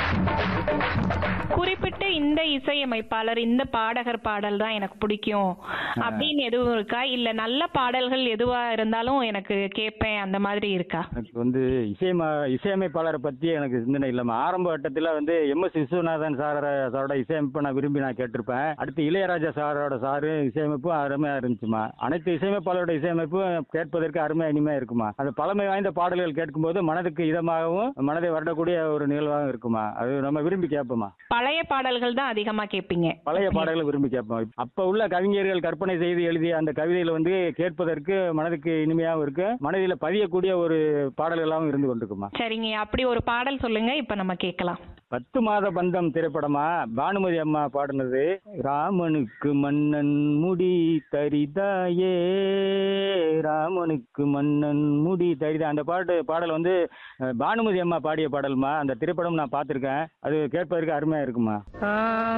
குறிப்பிட்ட இந்த இசையமைப்பாளர் இந்த பாடகர் பாடல் தான் எனக்கு பிடிக்கும் அப்படின்னு எதுவும் இருக்கா இல்ல நல்ல பாடல்கள் எதுவா இருந்தாலும் எனக்கு கேட்பேன் அந்த மாதிரி இருக்கா எனக்கு வந்து இசையம இசையமைப்பாளரை பற்றி எனக்கு சிந்தனை இல்லைம்மா ஆரம்ப கட்டத்தில் வந்து எம்எஸ் விஸ்வநாதன் சார சாரோட இசையமைப்பை நான் விரும்பி நான் கேட்டிருப்பேன் அடுத்து இளையராஜா சாரோட சாரு இசையமைப்பும் அருமையாக இருந்துச்சுமா அனைத்து இசையமைப்பாளரோட இசையமைப்பும் கேட்பதற்கு அருமையாக இனிமையாக இருக்குமா அது பழமை வாய்ந்த பாடல்கள் கேட்கும்போது மனதுக்கு இதமாகவும் மனதை வருடக்கூடிய ஒரு நிகழ்வாகவும் இருக்குமா அது நம்ம விரும்பி கேட்போமா பழைய பாடல்கள் தான் அதிகமா கேட்பீங்க பழைய பாடல்களை விரும்பி கேட்போம் அப்ப உள்ள கவிஞர்கள் கற்பனை செய்து எழுதிய அந்த கவிதையில வந்து கேட்பதற்கு மனதுக்கு இனிமையாகவும் இருக்கு மனதில் பதியக்கூடிய ஒரு பாடல்களாகவும் இருந்து கொண்டிருக்குமா சரிங்க அப்படி ஒரு பாடல் சொல்லுங்க இப்ப நம்ம கேட்கலாம் பத்து மாத பந்தம் திரைப்படமா பானுமதி அம்மா பாடினது ராமனுக்கு மன்னன் முடி தரிதாயே ராமனுக்கு மன்னன் முடி தரிதா அந்த பாட்டு பாடல் வந்து அஹ், பானுமதி அம்மா பாடிய பாடல்மா அந்த திரைப்படம் நான் பார்த்துருக்கேன் அது கேட்பதற்கு அருமையா இருக்குமா